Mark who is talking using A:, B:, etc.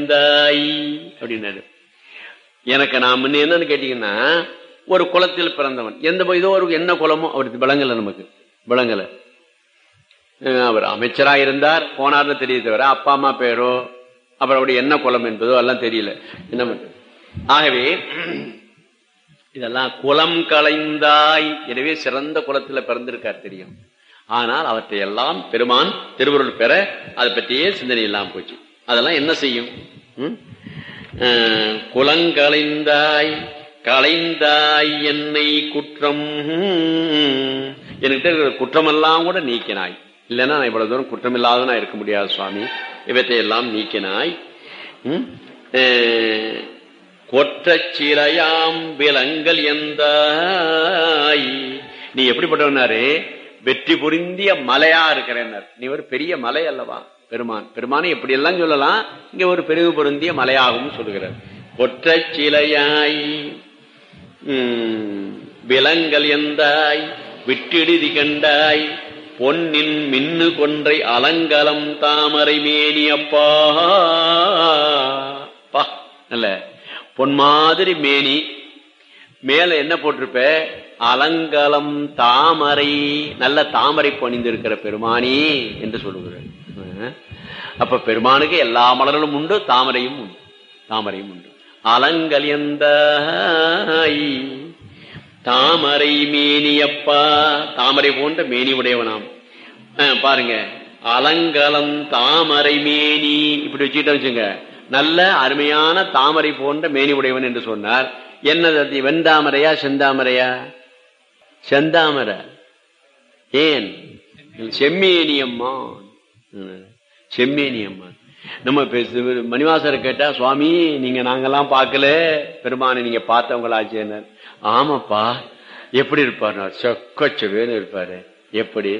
A: தாய் அப்படின்னாரு எனக்கு நான் முன்ன என்னன்னு கேட்டீங்கன்னா ஒரு குலத்தில் பிறந்தவன் எந்த இதோ ஒரு என்ன குலமோ அவருக்கு விளங்கல நமக்கு விளங்கல அஹ் அவர் அமைச்சரா இருந்தார் போனார்னு தெரிய தவிர அப்பா அம்மா பேரோ அப்புறம் அவருடைய என்ன குலம் என்பதோ எல்லாம் தெரியல என்ன பண்றது? ஆகவே இதெல்லாம் குலம் கலைந்தாய் எனவே சிறந்த குலத்துல பிறந்திருக்கார் தெரியும் ஆனால் அவற்றை எல்லாம் பெருமான் திருவருள் பெற அதை பற்றியே சிந்தனை இல்லாம போச்சு அதெல்லாம் என்ன செய்யும் ம்? அஹ், குலங்களைந்தாய் களைந்தாய் என்னை குற்றம் என்கிட்ட இருக்கிற குற்றமெல்லாம் கூட நீக்கினாய் இல்லைன்னா நான் இவ்வளவு தூரம் குற்றம் இல்லாதவனா இருக்க முடியாது சுவாமி இவற்றை எல்லாம் நீக்கினாய் ம்? அஹ், கொற்றச் சிறையாம் விலங்கல் எந்தாய் நீ எப்படிப்பட்டவனாரு வெற்றி புரிந்திய மலையா இருக்கிறேன்னார் நீ ஒரு பெரிய மலை அல்லவா பெருமான் பெருமானை எப்படி எல்லாம் சொல்லலாம் இங்க ஒரு பெருகு பொருந்திய மலையாகவும் சொல்லுகிறார் கொற்றச் சிலையாய் உம், விலங்கல் எந்தாய் விட்டிடுதி கண்டாய் பொன்னின் மின்னு கொன்றை அலங்கலம் தாமரை மேனி அப்பா பா நல்ல பொன் மாதிரி மேனி மேல என்ன போட்டிருப்ப அலங்கலம் தாமரை நல்ல தாமரை பணிந்திருக்கிற பெருமானி என்று சொல்லுகிறார் அஹ். அப்ப பெருமானுக்கு எல்லா மலர்களும் உண்டு தாமரையும் உண்டு தாமரையும் உண்டு அலங்கலியந்தாய் தாமரை மேனியப்பா தாமரை போன்ற மேனி உடையவனாம் அஹ், பாருங்க அலங்கலம் தாமரை மேனி இப்படி வச்சுக்கிட்ட வச்சுங்க நல்ல அருமையான தாமரை போன்ற மேனி உடையவன் என்று சொன்னார் என்னது அது வெண்தாமரையா செந்தாமரையா செந்தாமரை ஏன் செம்மேனியம்மான் ம், செம்மேனியம்மான் நம்ம பேசு மணிவாசரை கேட்டா சுவாமி நீங்க நாங்கெல்லாம் பார்க்கல பெருமானை நீங்க பார்த்தவங்களாச்சேனர் ஆமாப்பா எப்படி இருப்பார் செக்கச்சவேன்னு இருப்பாரு எப்படி